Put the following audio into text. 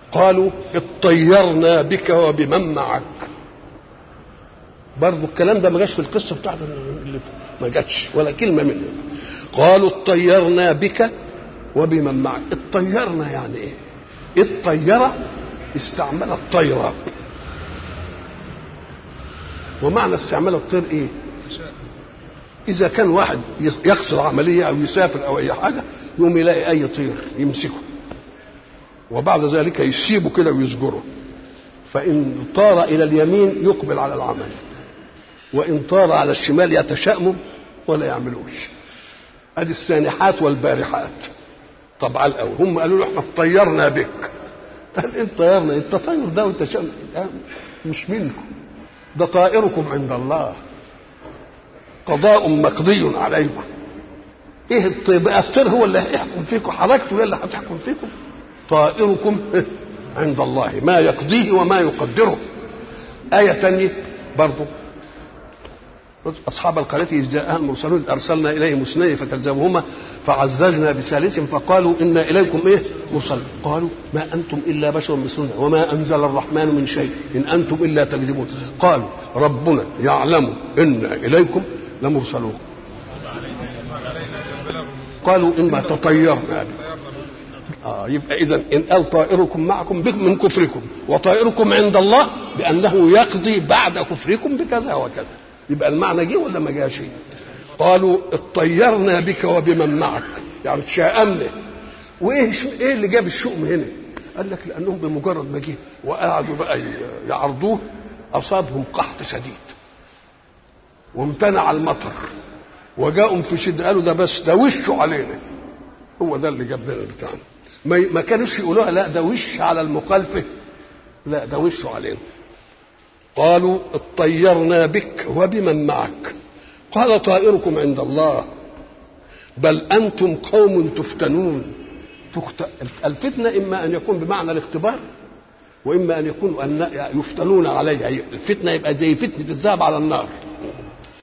قالوا اطيرنا بك وبمن معك برضو الكلام ده ما جاش في القصه بتاعت اللي ما جاتش ولا كلمه منه قالوا اطيرنا بك وبمن معك اطيرنا يعني ايه الطيره استعمل الطيره ومعنى استعمال الطير ايه اذا كان واحد يقصر عمليه او يسافر او اي حاجه يقوم يلاقي اي طير يمسكه وبعد ذلك يسيبه كده ويسجره فان طار الى اليمين يقبل على العمل وان طار على الشمال يتشأمم ولا يعملوش ادي السانحات والبارحات طب على الاول هم قالوا له احنا طيرنا بك قال انت طيرنا انت طير ده وانت شأم مش منكم ده طائركم عند الله قضاء مقضي عليكم ايه الطيب بقى الطير هو اللي هيحكم فيكم حركته هي اللي هتحكم فيكم طائركم عند الله ما يقضيه وما يقدره آية تانية برضو أصحاب القرية إذ جاءها المرسلون أرسلنا إليهم اثنين فكذبوهما فعززنا بثالث فقالوا إنا إليكم إيه مرسل قالوا ما أنتم إلا بشر مثلنا وما أنزل الرحمن من شيء إن أنتم إلا تكذبون قالوا ربنا يعلم إنا إليكم لمرسلون قالوا إما تطيرنا به آه يبقى إذا إن قال طائركم معكم بكم من كفركم وطائركم عند الله بأنه يقضي بعد كفركم بكذا وكذا يبقى المعنى جه ولا ما جاش قالوا اطيرنا بك وبمن معك يعني تشاءمنا وايه ايه اللي جاب الشؤم هنا قال لك لانهم بمجرد ما جه وقعدوا بقى يعرضوه اصابهم قحط شديد وامتنع المطر وجاءهم في شده قالوا ده بس ده وشه علينا هو ده اللي جاب لنا بتاعنا ما ما كانوش يقولوها لا ده وش على المخالفه لا ده وشه علينا قالوا اطيرنا بك وبمن معك قال طائركم عند الله بل انتم قوم تفتنون تخت... الفتنه اما ان يكون بمعنى الاختبار واما ان يكون ان يفتنون عليها الفتنه يبقى زي فتنه الذهب على النار